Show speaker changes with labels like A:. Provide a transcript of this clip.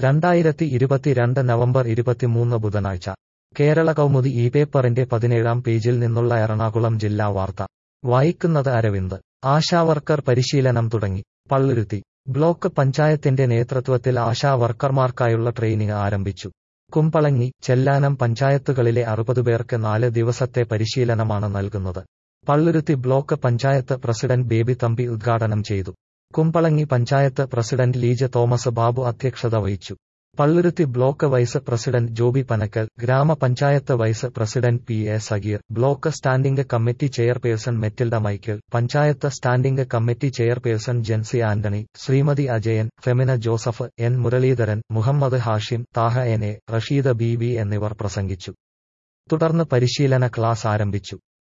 A: രണ്ടായിരത്തി ഇരുപത്തിരണ്ട് നവംബർ ഇരുപത്തിമൂന്ന് ബുധനാഴ്ച കേരള കൗമുദി ഈ പേപ്പറിന്റെ പതിനേഴാം പേജിൽ നിന്നുള്ള എറണാകുളം ജില്ലാ വാർത്ത വായിക്കുന്നത് അരവിന്ദ് ആശാവർക്കർ പരിശീലനം തുടങ്ങി പള്ളുരുത്തി ബ്ലോക്ക് പഞ്ചായത്തിന്റെ നേതൃത്വത്തിൽ ആശാ വർക്കർമാർക്കായുള്ള ട്രെയിനിങ് ആരംഭിച്ചു കുമ്പളങ്ങി ചെല്ലാനം പഞ്ചായത്തുകളിലെ അറുപത് പേർക്ക് നാല് ദിവസത്തെ പരിശീലനമാണ് നൽകുന്നത് പള്ളുരുത്തി ബ്ലോക്ക് പഞ്ചായത്ത് പ്രസിഡന്റ് ബേബി തമ്പി ഉദ്ഘാടനം ചെയ്തു കുമ്പളങ്ങി പഞ്ചായത്ത് പ്രസിഡന്റ് ലീജ തോമസ് ബാബു അധ്യക്ഷത വഹിച്ചു Palluruthy block vice president Joby Panakkal grama panchayat vice president P A Sageer block standing committee chairperson Metilda Michael panchayat standing committee chairperson Jency Antony Sreemathi Ajayan Femina Joseph N Muraleedharan Muhammad Hashim Thaha N A Rasheeda B V എന്നിവർ പ്രസംഗിച്ചു തുടർന്ന് പരിശീലന ക്ലാസ് ആരംഭിച്ചു